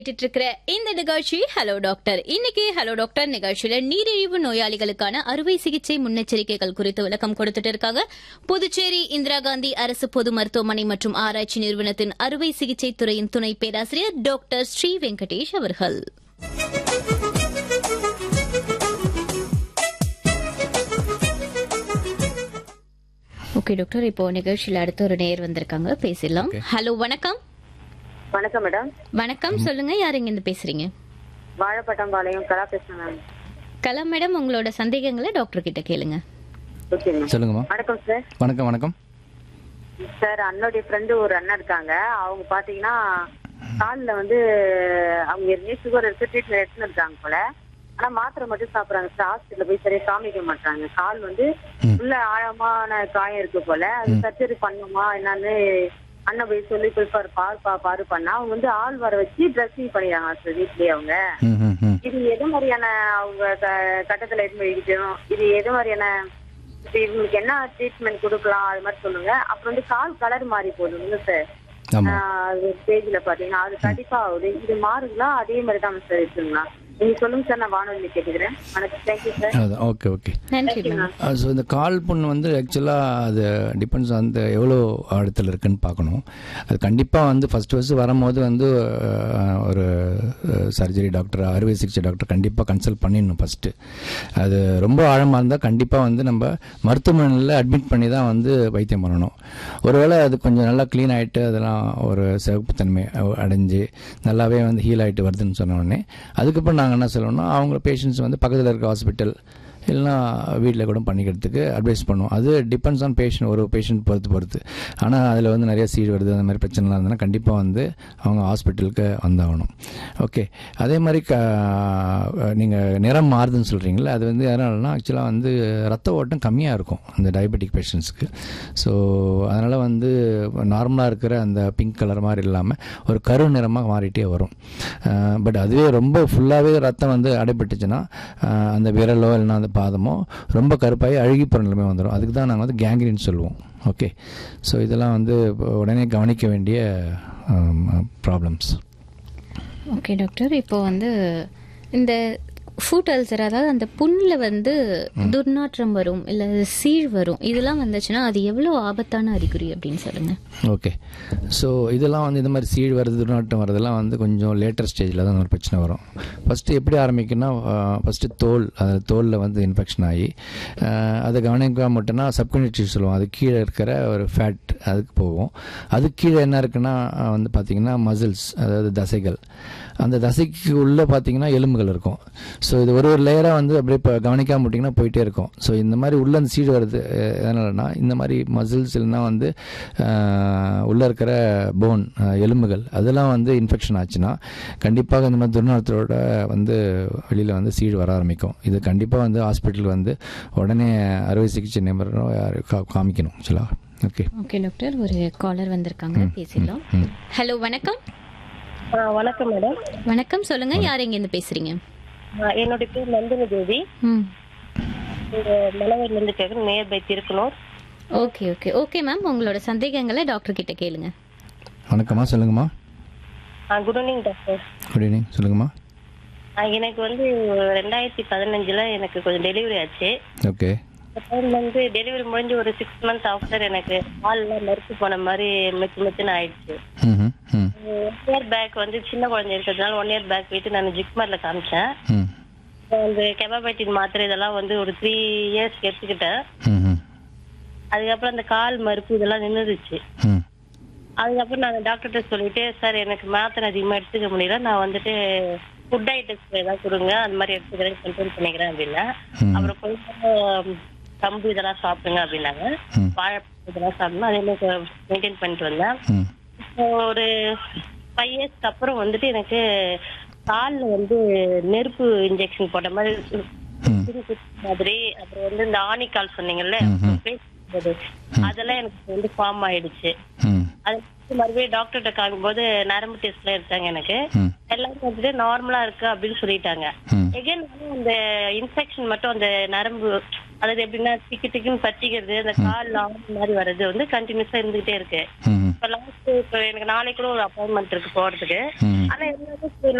கேட்டுட்டு இருக்கிற இந்த நிகழ்ச்சி ஹலோ டாக்டர் இன்னைக்கு ஹலோ டாக்டர் நிகழ்ச்சியில நீரிழிவு நோயாளிகளுக்கான அறுவை சிகிச்சை முன்னெச்சரிக்கைகள் குறித்து விளக்கம் கொடுத்துட்டு இருக்காங்க புதுச்சேரி இந்திரா காந்தி அரசு பொது மருத்துவமனை மற்றும் ஆராய்ச்சி நிறுவனத்தின் அறுவை சிகிச்சை துறையின் துணை பேராசிரியர் டாக்டர் ஸ்ரீ வெங்கடேஷ் அவர்கள் ஓகே டாக்டர் இப்போ நிகழ்ச்சியில அடுத்த ஒரு நேர் வந்திருக்காங்க பேசிடலாம் ஹலோ வணக்கம் வணக்கம் மேடம் வணக்கம் சொல்லுங்க யார் இங்க இருந்து பேசுறீங்க வாழைப்பட்டம் பாளையம் கலா பேசுறேன் மேம் கலா மேடம் உங்களோட சந்தேகங்களை டாக்டர் கிட்ட கேளுங்க ஓகே மேம் சொல்லுங்கம்மா வணக்கம் சார் வணக்கம் வணக்கம் சார் அண்ணனுடைய ஃப்ரெண்டு ஒரு அண்ணன் இருக்காங்க அவங்க பாத்தீங்கன்னா காலில் வந்து அவங்க ஏற்கனவே சுகர் இருக்கு ட்ரீட்மெண்ட் எடுத்துன்னு இருக்காங்க போல ஆனா மாத்திரை மட்டும் சாப்பிடுறாங்க சார் ஹாஸ்பிட்டல் போய் சரியா காமிக்க மாட்டாங்க கால் வந்து உள்ள ஆழமான காயம் இருக்கு போல அது சர்ஜரி பண்ணுமா என்னன்னு அண்ணன் போய் சொல்லி போய் பாரு பாருப்பா பாரு பண்ணா அவங்க வந்து ஆள் வர வச்சு ட்ரெஸ்ஸிங் பண்ணிடுறாங்க சார் வீட்லயே அவங்க ம் ம் ம் இது எது மாதிரியான அவங்க க- கட்டத்துல எடுத்து வைக்கணும் இது எது மாதிரியான இப்ப இவங்களுக்கு என்ன ட்ரீட்மெண்ட் கொடுக்கலாம் அது மாதிரி சொல்லுங்க அப்புறம் வந்து கால் கலர் மாறி போகுதுங்க சார் ஆமாம் ஸ்டேஜ்ல பாத்தீங்கன்னா அது கண்டிப்பா ஆகுது இது மாறுங்களா அதே மாதிரி தான் சார் இருக்குங்களா நீங்க சொல்லுங்க சார் நான் வானொலி கேட்டுக்கிறேன் வணக்கம் தேங்க்யூ சார் அதான் ஓகே ஓகே நன்றி மேம் ஸோ இந்த கால் புண் வந்து ஆக்சுவலாக அது டிபெண்ட்ஸ் அந்த எவ்வளோ ஆழத்தில் இருக்குன்னு பார்க்கணும் அது கண்டிப்பாக வந்து ஃபஸ்ட்டு ஃபஸ்ட்டு வரும்போது வந்து அஹ், ஒரு சர்ஜரி டாக்டர் அறுவை சிகிச்சை டாக்டர் கண்டிப்பாக கன்சல்ட் பண்ணிடணும் ஃபஸ்ட்டு அது ரொம்ப ஆழமாக இருந்தால் கண்டிப்பாக வந்து நம்ம மருத்துவமனையில் அட்மிட் பண்ணி தான் வந்து வைத்தியம் பண்ணணும் ஒருவேளை அது கொஞ்சம் நல்லா க்ளீன் ஆகிட்டு அதெல்லாம் ஒரு சிவப்புத்தன்மை அடைஞ்சு நல்லாவே வந்து ஹீல் ஆகிட்டு வருதுன்னு சொன்ன உடனே அதுக்கப்புறம் நாங்கள் என்ன சொல்லணும்னா அவங்க பேஷண்ட்ஸ் வந்து பக்கத்தில் இருக்க ஹாஸ்பிட்டல் இல்லைனா வீட்டில் கூட பண்ணிக்கிறதுக்கு அட்வைஸ் பண்ணுவோம் அது டிபெண்ட்ஸ் ஆன் பேஷண்ட் ஒரு பேஷண்ட் பொறுத்து பொறுத்து ஆனால் அதில் வந்து நிறைய சீடு வருது அந்த மாதிரி பிரச்சனைலாம் இருந்ததுன்னா கண்டிப்பாக வந்து அவங்க ஹாஸ்பிட்டலுக்கு வந்தாகணும் ஓகே அதே மாதிரி க நீங்கள் நிறம் மாறுதுன்னு சொல்கிறீங்களா அது வந்து எதனாலனா ஆக்சுவலாக வந்து ரத்த ஓட்டம் கம்மியாக இருக்கும் அந்த டயபெட்டிக் பேஷண்ட்ஸ்க்கு ஸோ அதனால் வந்து நார்மலாக இருக்கிற அந்த பிங்க் கலர் மாதிரி இல்லாமல் ஒரு கரு நிறமாக மாறிட்டே வரும் பட் அதுவே ரொம்ப ஃபுல்லாகவே ரத்தம் வந்து அடைபட்டுச்சுன்னா அஹ், அந்த விரலோ இல்லைன்னா அந்த பாதமோ ரொம்ப கருப்பாகி அழுகி போகிற நிலைமை வந்துடும் அதுக்கு தான் நாங்கள் வந்து கேங்க்ரின்னு சொல்லுவோம் ஓகே ஸோ இதெல்லாம் வந்து உடனே கவனிக்க வேண்டிய ப்ராப்ளம்ஸ் ஓகே டாக்டர் இப்போ வந்து இந்த ஃபுட் அல்சர் அதாவது அந்த புண்ணில் வந்து துர்நாற்றம் வரும் இல்லை சீழ் வரும் இதெல்லாம் வந்துச்சுன்னா அது எவ்வளோ ஆபத்தான அறிகுறி அப்படின்னு சொல்லுங்க ஓகே ஸோ இதெல்லாம் வந்து இந்த மாதிரி சீழ் வருது துர்நாட்டம் வரதெல்லாம் வந்து கொஞ்சம் லேட்டர் ஸ்டேஜில் தான் ஒரு பிரச்சனை வரும் ஃபஸ்ட்டு எப்படி ஆரம்பிக்குன்னா ஃபஸ்ட்டு தோல் அது தோலில் வந்து இன்ஃபெக்ஷன் ஆகி அஹ், அதை கவனிக்காம மட்டும்னா சப்கனிட்டி சொல்லுவோம் அது கீழே இருக்கிற ஒரு ஃபேட் அதுக்கு போகும் அதுக்கு கீழே என்ன இருக்குன்னா அஹ், வந்து பார்த்திங்கன்னா மசில்ஸ் அதாவது தசைகள் அந்த தசைக்கு உள்ளே பார்த்தீங்கன்னா எலும்புகள் இருக்கும் ஸோ இது ஒரு ஒரு லேயராக வந்து அப்படியே இப்போ கவனிக்காம விட்டிங்கன்னா போயிட்டே இருக்கும் ஸோ இந்த மாதிரி உள்ள அந்த சீடு வருது அஹ், எதனாலனா இந்த மாதிரி மசில்ஸ் இல்லைன்னா வந்து அஹ், உள்ள இருக்கிற போன் எலும்புகள் அதெல்லாம் வந்து இன்ஃபெக்ஷன் ஆச்சுன்னா கண்டிப்பாக இந்த மாதிரி துர்நாற்றத்தோட வந்து வெளியில் வந்து சீடு வர ஆரம்பிக்கும் இது கண்டிப்பாக வந்து ஹாஸ்பிட்டல் வந்து உடனே அறுவை சிகிச்சை நிபுணரோ யாரு கா- காமிக்கணும் ஆக்சுவலாக ஓகே ஓகே டாக்டர் ஒரு காலர் வந்திருக்காங்க பேசிடலாம் ஹலோ வணக்கம் ஆ, வணக்கம் மேடம் வணக்கம் சொல்லுங்க யார் இருந்து பேசுறீங்க ஆ, என்னோட பேர் நந்தினி தேவி ம் இங்க மலவரில இருந்து கேட்குறேன் near by Thirukkanur okay okay okay ma'am உங்களோட சந்தேகங்களை டாக்டர் கிட்ட கேளுங்க வணக்கம்மா சொல்லுங்கம்மா good evening doctor good evening சொல்லுங்கம்மா ஆ, எனக்கு வந்து ரெண்டாயிரத்தி பதினஞ்சுல எனக்கு கொஞ்சம் டெலிவரி ஆச்சு ஓகே அந்த டைம் வந்து டெலிவரி முடிஞ்சு ஒரு சிக்ஸ் மந்த் ஆஃப்டர் எனக்கு கால்லாம் மறுத்து போன மாதிரி மெத்து மெத்துன்னு ஆயிடுச்சு ம் ம் ம் ஒன் இயர் பேக் வந்து சின்ன குழந்தை இருக்கிறதுனால ஒன் இயர் பேக் போயிட்டு நான் ஜிக்மார்ல காமிச்சேன் ம் அந்த கெபாபைட்டின் மாத்திரை இதெல்லாம் வந்து ஒரு த்ரீ இயர்ஸ் எடுத்துக்கிட்டேன் ம் ம் அதுக்கப்புறம் அந்த கால் மறுப்பு இதெல்லாம் நின்றுச்சு ம் அதுக்கப்புறம் நான் டாக்டர்கிட்ட சொல்லிட்டு சார் எனக்கு மாத்திரை அதிகமா எடுத்துக்க முடியல நான் வந்துட்டு ஃபுட் ஐட்டம்ஸ் ஏதாவது கொடுங்க அந்த மாதிரி எடுத்துக்கிறேன் கண்ட்ரோல் பண்ணிக்கிறேன் அப்படின்னா ம். அப்புறம் கொஞ்சம் கம்பு இதெல்லாம் சாப்பிடுங்க அப்படின்னாங்க ம். வாழைப்பழம் இதெல்லாம் சாப்பிடணும் அதே மாதிரி மெயின்டைன் பண்ணிட்டு வந்தேன் ம் இப்போ ஒரு ஃபைவ் இயர்ஸ்க்கு அப்புறம் வந்துட்டு எனக்கு கால்ல வந்து நெருப்பு இன்ஜெக்ஷன் போட்ட மாதிரி ம். சிறு குத்து மாதிரி அப்புறம் வந்து இந்த ஆணிக்கால் சொன்னீங்கல்ல பேசும்போது அதெல்லாம் எனக்கு வந்து ஃபார்ம் ஆயிடுச்சு ம் அது மறுபடியும் டாக்டர்கிட்ட காமிக்கும்போது நரம்பு டெஸ்ட்ல எடுத்தாங்க எனக்கு ம் எல்லாரும் வந்துட்டு நார்மலா இருக்கு அப்படின்னு சொல்லிட்டாங்க ம் எகைன் அந்த இன்ஃபெக்ஷன் மட்டும் அந்த நரம்பு அதாவது எப்படின்னா டிக்கு டிக்குன்னு பற்றிக்கிறது அந்த கால் ஆன் மாதிரி வர்றது வந்து கண்டினியூஸா இருந்துகிட்டே இருக்கு ம் இப்ப லாஸ்ட் இப்ப எனக்கு நாளைக்கு கூட ஒரு அப்பாயின்மெண்ட் இருக்கு போறதுக்கு ம் ஆனா எல்லாமே